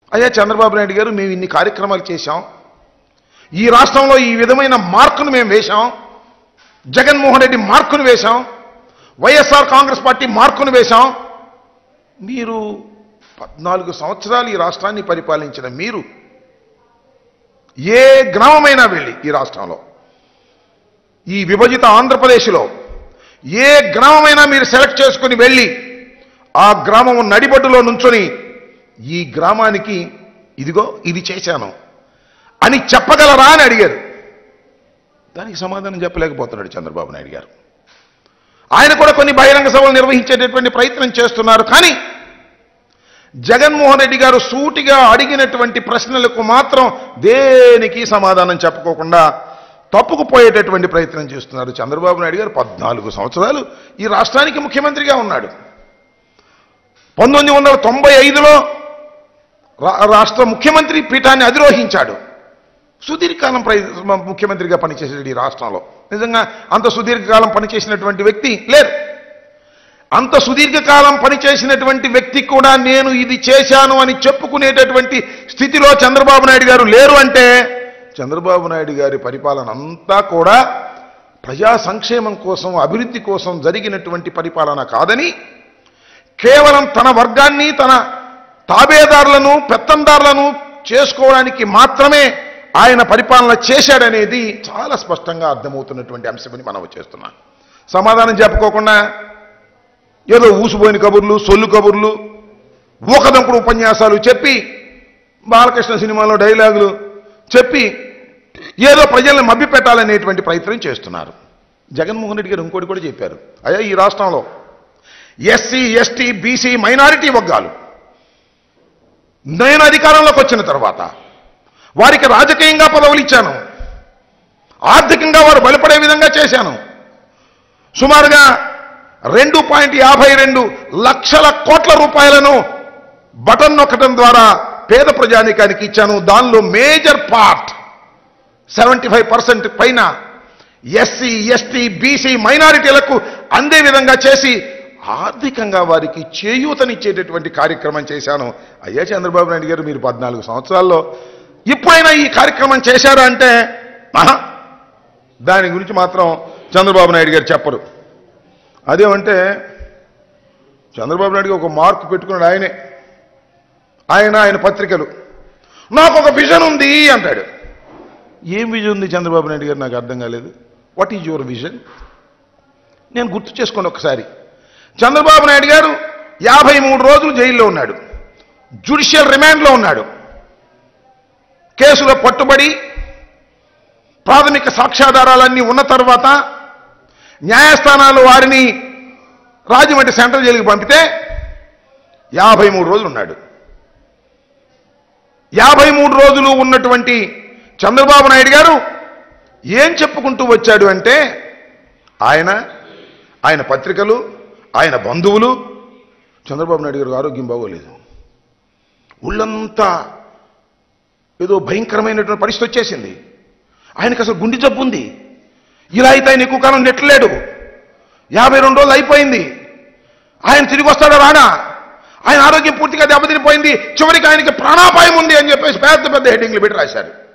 అయ్యా చంద్రబాబు నాయుడు గారు మేము ఇన్ని కార్యక్రమాలు చేశాం ఈ రాష్ట్రంలో ఈ విధమైన మార్కును మేము వేశాం జగన్మోహన్ రెడ్డి మార్కును వేశాం వైఎస్ఆర్ కాంగ్రెస్ పార్టీ మార్కును వేశాం మీరు పద్నాలుగు సంవత్సరాలు ఈ రాష్ట్రాన్ని పరిపాలించిన మీరు ఏ గ్రామమైనా వెళ్ళి ఈ రాష్ట్రంలో ఈ విభజిత ఆంధ్రప్రదేశ్లో ఏ గ్రామమైనా మీరు సెలెక్ట్ చేసుకుని వెళ్ళి ఆ గ్రామం నడిబడ్డులో నుంచొని ఈ గ్రామానికి ఇదిగో ఇది చేశాను అని చెప్పగలరా అని అడిగారు దానికి సమాధానం చెప్పలేకపోతున్నాడు చంద్రబాబు నాయుడు గారు ఆయన కూడా కొన్ని బహిరంగ సభలు నిర్వహించేటటువంటి ప్రయత్నం చేస్తున్నారు కానీ జగన్మోహన్ రెడ్డి గారు సూటిగా అడిగినటువంటి ప్రశ్నలకు మాత్రం దేనికి సమాధానం చెప్పుకోకుండా తప్పుకుపోయేటటువంటి ప్రయత్నం చేస్తున్నారు చంద్రబాబు నాయుడు గారు పద్నాలుగు సంవత్సరాలు ఈ రాష్ట్రానికి ముఖ్యమంత్రిగా ఉన్నాడు పంతొమ్మిది వందల తొంభై ఐదులో రా- రాష్ట్ర ముఖ్యమంత్రి పీఠాన్ని అధిరోహించాడు సుదీర్ఘకాలం ప్రై ముఖ్యమంత్రిగా పనిచేసాడు ఈ రాష్ట్రంలో నిజంగా అంత సుదీర్ఘకాలం పనిచేసినటువంటి వ్యక్తి లేరు అంత సుదీర్ఘకాలం పనిచేసినటువంటి వ్యక్తి కూడా నేను ఇది చేశాను అని చెప్పుకునేటటువంటి స్థితిలో చంద్రబాబు నాయుడు గారు లేరు అంటే చంద్రబాబు నాయుడు గారి పరిపాలన అంతా కూడా ప్రజా సంక్షేమం కోసం అభివృద్ధి కోసం జరిగినటువంటి పరిపాలన కాదని కేవలం తన వర్గాన్ని తన తాబేదారులను పెత్తందారులను చేసుకోవడానికి మాత్రమే ఆయన పరిపాలన చేశాడనేది చాలా స్పష్టంగా అర్థమవుతున్నటువంటి అంశమని మనం చేస్తున్నాం సమాధానం చెప్పుకోకుండా ఏదో ఊసిపోయిన కబుర్లు సొల్లు కబుర్లు ఊకదంపుడు ఉపన్యాసాలు చెప్పి బాలకృష్ణ సినిమాలో డైలాగులు చెప్పి ఏదో ప్రజల్ని మభ్యపెట్టాలనేటువంటి ప్రయత్నం చేస్తున్నారు జగన్మోహన్ రెడ్డి గారు ఇంకోటి కూడా చెప్పారు అయ్యా ఈ రాష్ట్రంలో ఎస్సీ ఎస్టీ బీసీ మైనారిటీ వర్గాలు నేను అధికారంలోకి వచ్చిన తర్వాత వారికి రాజకీయంగా పదవులు ఇచ్చాను ఆర్థికంగా వారు బలపడే విధంగా చేశాను సుమారుగా రెండు పాయింట్ యాభై రెండు లక్షల కోట్ల రూపాయలను బటన్ నొక్కడం ద్వారా పేద ప్రజానికానికి ఇచ్చాను దానిలో major part seventy five percent పైన ఎస్సీ ఎస్టీ బీసీ మైనారిటీలకు అందే విధంగా చేసి ఆర్థికంగా వారికి చేయూతనిచ్చేటటువంటి కార్యక్రమం చేశాను అయ్యా చంద్రబాబు నాయుడు గారు మీరు పద్నాలుగు సంవత్సరాల్లో ఇప్పుడైనా ఈ కార్యక్రమం చేశారా అంటే ఆహా, దాని గురించి మాత్రం చంద్రబాబు నాయుడు గారు చెప్పరు అదేమంటే చంద్రబాబు నాయుడు గారు ఒక మార్క్ పెట్టుకున్నాడు ఆయనే ఆయన ఆయన పత్రికలు నాకు ఒక విజన్ ఉంది అంటాడు ఏం విజన్ ఉంది చంద్రబాబు నాయుడు గారు నాకు అర్థం కాలేదు వాట్ ఈజ్ యువర్ విజన్ నేను గుర్తు చేసుకోండి ఒకసారి చంద్రబాబు నాయుడు గారు యాభై మూడు రోజులు జైల్లో ఉన్నాడు జ్యుడిషియల్ రిమాండ్లో ఉన్నాడు కేసులో పట్టుబడి ప్రాథమిక సాక్ష్యాధారాలన్నీ ఉన్న తర్వాత న్యాయస్థానాలు వారిని రాజమండ్రి సెంట్రల్ జైలుకి పంపితే యాభై మూడు రోజులు ఉన్నాడు యాభై మూడు రోజులు ఉన్నటువంటి చంద్రబాబు నాయుడు గారు ఏం చెప్పుకుంటూ వచ్చాడు అంటే ఆయన ఆయన పత్రికలు ఆయన బంధువులు చంద్రబాబు నాయుడు గారికి ఆరోగ్యం బాగోలేదు ఒళ్ళంతా ఏదో భయంకరమైనటువంటి పరిస్థితి వచ్చేసింది ఆయనకు అసలు గుండె జబ్బు ఉంది ఇలా అయితే ఆయన ఎక్కువ కాలం నెట్టలేడు యాభై రెండు రోజులు అయిపోయింది ఆయన తిరిగి వస్తాడా రానా ఆయన ఆరోగ్యం పూర్తిగా దెబ్బతినిపోయింది చివరికి ఆయనకి ప్రాణాపాయం ఉంది అని చెప్పేసి పెద్ద పెద్ద హెడ్డింగ్లు పెట్టి రాశారు